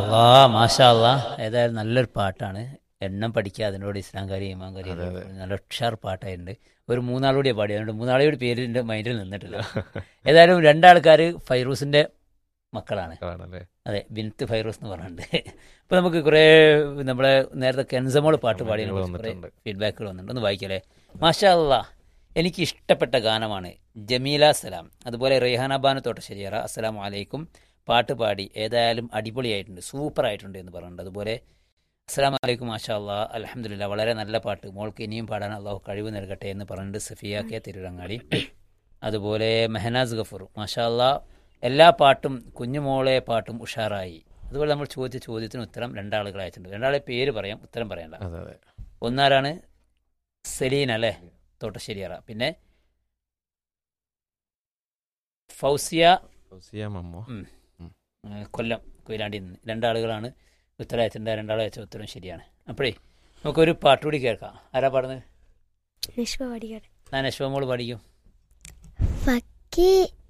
അല്ലാ മാഷാ അല്ലാ ഏതായാലും നല്ലൊരു പാട്ടാണ് എണ്ണം പഠിക്കുക അതിനോട് ഇസ്ലാം കാര്യം ഇമാൻ കാര്യം അതെ, അതെ. നല്ല ഉഷാർ പാട്ടായിട്ടുണ്ട് ഒരു മൂന്നാളൂടെ പാടി അതുകൊണ്ട് മൂന്നാളുടെ പേരിന്റെ മൈൻഡിൽ നിന്നിട്ടില്ല ഏതായാലും രണ്ടാൾക്കാർ ഫൈറൂസിന്റെ മക്കളാണ് ആണല്ലേ അതെ ബിൻത്ത് ഫൈറൂസ് എന്ന് പറഞ്ഞിട്ടുണ്ട് അപ്പോൾ നമുക്ക് കുറേ നമ്മളെ നേരത്തെ കെൻസമോൾ പാട്ട് പാടി കമന്റുകൾ കുറേ വന്നിട്ടുണ്ട്. ഫീഡ്ബാക്കുകൾ വന്നിട്ടുണ്ട് ഒന്ന് വായിക്കല്ലേ മാഷാ അല്ലാ എനിക്ക് ഇഷ്ടപ്പെട്ട ഗാനമാണ് ജമീല സലാം അതുപോലെ റെയ്ഹാന ബാനു തോട്ടശ്ശേരിയറ അസ്സലാം വലൈക്കും പാട്ട് പാടി ഏതായാലും അടിപൊളിയായിട്ടുണ്ട് സൂപ്പർ ആയിട്ടുണ്ട് എന്ന് പറഞ്ഞിട്ടുണ്ട് അതുപോലെ അസ്സലാം വലൈക്കും മാഷാ അല്ലാ അലഹമില്ല വളരെ നല്ല പാട്ട് മോൾക്ക് ഇനിയും പാടാൻ അള്ളാഹു കഴിവ് നൽകട്ടെ എന്ന് പറഞ്ഞിട്ട് സഫിയ കെ തിരുരങ്ങാടി അതുപോലെ മെഹനാസ് ഗഫൂർ മാഷാ അല്ലാ എല്ലാ പാട്ടും കുഞ്ഞുമോളെ പാട്ടും ഉഷാറായി അതുപോലെ നമ്മൾ ചോദിച്ച ചോദ്യത്തിന് ഉത്തരം രണ്ടാളുകൾ അയച്ചിട്ടുണ്ട് രണ്ടാളെ പേര് പറയാം ഉത്തരം പറയണ്ട അതെ അതെ ഒന്നാരാണ് സെലീന അല്ലേ തോട്ടശ്ശേരിയറ പിന്നെ ഫൗസിയ ഫൗസിയ മമ്മോ ആ, കൊല്ലം കൊയിലാണ്ടി നിന്ന് രണ്ടാളുകളാണ് ഉത്തരം അയച്ചിട്ടുണ്ട് രണ്ടാളും അയച്ച ഉത്തരം ശരിയാണ് അപ്പോഴേ നമുക്കൊരു പാട്ട് കൂടി കേൾക്കാം ആരാ പാടുന്നത് നിഷ്പ പാടിക്കാട് ഞാൻ അശ്വമോള് പാടിക്കും ഫക്കി